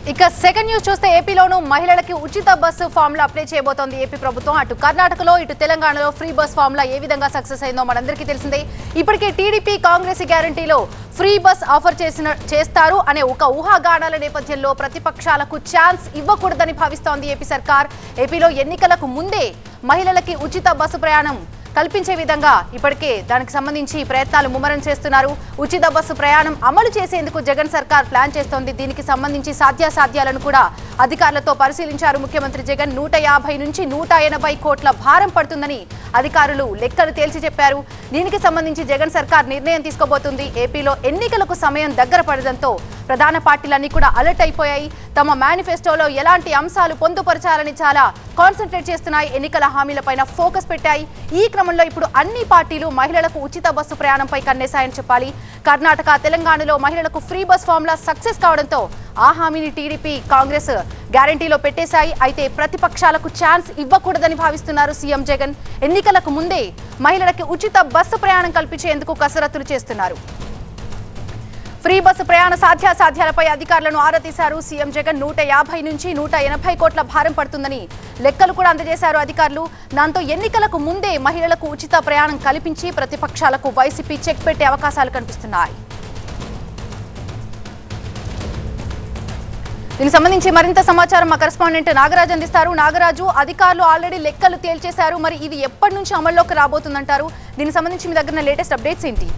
ఇక second news చూస్తే ఏపీలోనూ మహిళలకి ఉచిత బస్సు ఫార్ములా అప్లై చేయబోతోంది ఏపీ ప్రభుత్వం అటు కర్ణాటకలో ఇటు తెలంగాణలో ఫ్రీ బస్ ఫార్ములా ఏ విధంగా సక్సెస్ అయిందో మనందరికీ తెలిసిందే ఇప్పటికే టీడీపీ కాంగ్రెస్ గ్యారంటీలో ఫ్రీ బస్ ఆఫర్ చేసిన చేస్తారు అనే ఒక ఊహాగానాల నేపథ్యంలో ప్రతిపక్షాలకు ఛాన్స్ ఇవ్వకూడదని భావిస్తోంది ఏపీ సర్కార్ ఏపీలో ఎన్నికలకు ముందే మహిళలకి ఉచిత బస్సు ప్రయాణం కల్పించే విధంగా ఇప్పటికే దానికి సంబంధించి ప్రయత్నాలు ముమ్మరం చేస్తున్నారు ఉచిత బస్సు ప్రయాణం అమలు చేసేందుకు జగన్ సర్కార్ ప్లాన్ చేస్తోంది దీనికి సంబంధించి సాధ్యాసాధ్యాలను కూడా అధికారులతో పరిశీలించారు ముఖ్యమంత్రి జగన్ నూట యాభై నుంచి నూట ఎనభై కోట్ల భారం పడుతుందని అధికారులు లెక్కలు తేల్చి చెప్పారు దీనికి సంబంధించి జగన్ సర్కార్ నిర్ణయం తీసుకోబోతుంది ఏపీలో ఎన్నికలకు సమయం దగ్గర పడడంతో ప్రధాన పార్టీలన్నీ కూడా అలర్ట్ అయిపోయాయి తమ మేనిఫెస్టోలో ఎలాంటి అంశాలు పొందుపరచాలని చాలా కాన్సన్ట్రేట్ చేస్తున్నాయి ఎన్నికల హామీలపైన ఫోకస్ పెట్టాయి ఈ క్రమంలో ఇప్పుడు అన్ని పార్టీలు మహిళలకు ఉచిత బస్సు ప్రయాణంపై కన్నేశాయని చెప్పాలి కర్ణాటక తెలంగాణలో మహిళలకు ఫ్రీ బస్ ఫార్ములా సక్సెస్ కావడంతో ఆ హామీని టీడీపీ కాంగ్రెస్ గ్యారంటీలో పెట్టేశాయి అయితే ప్రతిపక్షాలకు ఛాన్స్ ఇవ్వకూడదని భావిస్తున్నారు సీఎం జగన్ ఎన్నికలకు ముందే మహిళలకి ఉచిత బస్సు ప్రయాణం కల్పించేందుకు కసరత్తులు చేస్తున్నారు ఫ్రీ బస్సు ప్రయాణ సాధ్యాసాధ్యాలపై అధికారులను ఆరా తీశారు సీఎం జగన్ నూట యాభై నుంచి నూట ఎనభై కోట్ల భారం పడుతుందని లెక్కలు కూడా అందజేశారు అధికారులు దాంతో ఎన్నికలకు ముందే మహిళలకు ఉచిత ప్రయాణం కల్పించి ప్రతిపక్షాలకు వైసీపీ చెక్ పెట్టే అవకాశాలు కనిపిస్తున్నాయి దీనికి సంబంధించి మరింత సమాచారం మా కరెస్పాండెంట్ నాగరాజు అందిస్తారు నాగరాజు అధికారులు ఆల్రెడీ లెక్కలు తేల్చేశారు మరి ఇది ఎప్పటి నుంచి అమల్లోకి రాబోతుందంటారు దీనికి సంబంధించి మీ దగ్గర లేటెస్ట్ అప్డేట్స్ ఏంటి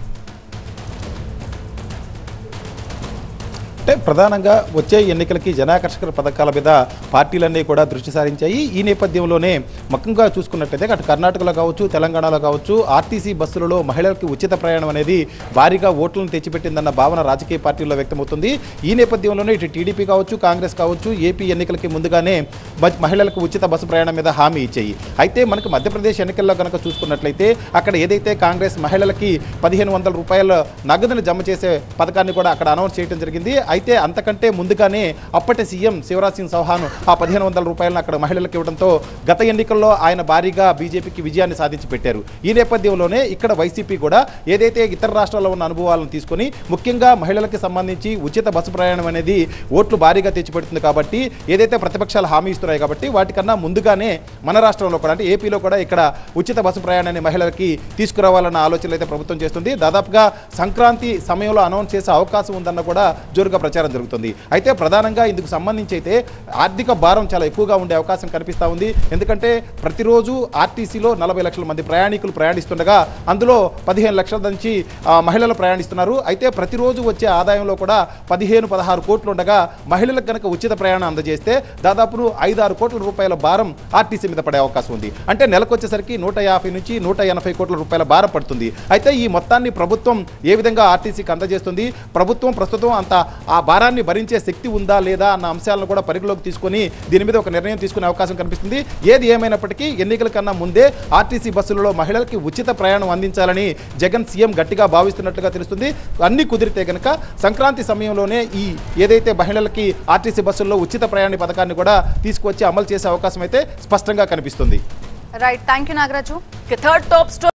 అంటే ప్రధానంగా వచ్చే ఎన్నికలకి జనాకర్షక పథకాల మీద పార్టీలన్నీ కూడా దృష్టి సారించాయి ఈ నేపథ్యంలోనే ముఖ్యంగా చూసుకున్నట్లయితే అటు కర్ణాటకలో కావచ్చు తెలంగాణలో కావచ్చు ఆర్టీసీ బస్సులలో మహిళలకు ఉచిత ప్రయాణం అనేది భారీగా ఓట్లను తెచ్చిపెట్టిందన్న భావన రాజకీయ పార్టీల్లో వ్యక్తమవుతుంది ఈ నేపథ్యంలోనే ఇటు టీడీపీ కావచ్చు కాంగ్రెస్ కావచ్చు ఏపీ ఎన్నికలకి ముందుగానే బ- మహిళలకు ఉచిత బస్సు ప్రయాణం మీద హామీ ఇచ్చాయి అయితే మనకు మధ్యప్రదేశ్ ఎన్నికల్లో కనుక చూసుకున్నట్లయితే అక్కడ ఏదైతే కాంగ్రెస్ మహిళలకి పదిహేను వందల రూపాయల నగదును జమ చేసే పథకాన్ని కూడా అక్కడ అనౌన్స్ చేయడం జరిగింది అయితే అంతకంటే ముందుగానే అప్పటి సీఎం శివరాజ్ సింగ్ చౌహాన్ ఆ పదిహేను వందల రూపాయలను అక్కడ మహిళలకు ఇవ్వడంతో గత ఎన్నికల్లో ఆయన భారీగా బీజేపీకి విజయాన్ని సాధించి పెట్టారు ఈ నేపథ్యంలోనే ఇక్కడ వైసీపీ కూడా ఏదైతే ఇతర రాష్ట్రాల్లో ఉన్న అనుభవాలను తీసుకొని ముఖ్యంగా మహిళలకి సంబంధించి ఉచిత బస్సు ప్రయాణం అనేది ఓట్లు భారీగా తెచ్చిపెడుతుంది కాబట్టి ఏదైతే ప్రతిపక్షాలు హామీ ఇస్తున్నాయి కాబట్టి వాటికన్నా ముందుగానే మన రాష్ట్రంలో కూడా అంటే ఏపీలో కూడా ఇక్కడ ఉచిత బస్సు ప్రయాణాన్ని మహిళలకి తీసుకురావాలన్న ఆలోచనలు అయితే ప్రభుత్వం చేస్తుంది దాదాపుగా సంక్రాంతి సమయంలో అనౌన్స్ చేసే అవకాశం ఉందన్న కూడా జోరుగా ప్రచారం జరుగుతుంది అయితే ప్రధానంగా ఇందుకు సంబంధించి అయితే ఆర్థిక భారం చాలా ఎక్కువగా ఉండే అవకాశం కనిపిస్తూ ఉంది ఎందుకంటే ప్రతిరోజు ఆర్టీసీలో నలభై లక్షల మంది ప్రయాణికులు ప్రయాణిస్తుండగా అందులో పదిహేను లక్షల నుంచి ఆ, మహిళలు ప్రయాణిస్తున్నారు అయితే ప్రతిరోజు వచ్చే ఆదాయంలో కూడా పదిహేను పదహారు కోట్లు ఉండగా మహిళలకు కనుక ఉచిత ప్రయాణం అందజేస్తే దాదాపు ఐదు ఆరు కోట్ల రూపాయల భారం ఆర్టీసీ మీద పడే అవకాశం ఉంది అంటే నెలకు వచ్చేసరికి నూట యాభై నుంచి నూట ఎనభై కోట్ల రూపాయల భారం పడుతుంది అయితే ఈ మొత్తాన్ని ప్రభుత్వం ఏ విధంగా ఆర్టీసీకి అందజేస్తుంది ప్రభుత్వం ప్రస్తుతం అంత ఆ భారాన్ని భరించే శక్తి ఉందా లేదా అన్న అంశాలను కూడా పరిగణలోకి తీసుకొని దీని మీద ఒక నిర్ణయం తీసుకునే అవకాశం కనిపిస్తుంది ఏది ఏమైనప్పటికీ ఎన్నికల కన్నా ముందే ఆర్టీసీ బస్సులలో మహిళలకి ఉచిత ప్రయాణం అందించాలని జగన్ సీఎం గట్టిగా భావిస్తున్నట్లుగా తెలుస్తుంది అన్ని కుదిరితే కనుక సంక్రాంతి సమయంలోనే ఈ ఏదైతే మహిళలకి ఆర్టీసీ బస్సుల్లో ఉచిత ప్రయాణ పథకాన్ని కూడా తీసుకొచ్చి అమలు చేసే అవకాశం అయితే స్పష్టంగా కనిపిస్తుంది right thank you Nagaraju third top story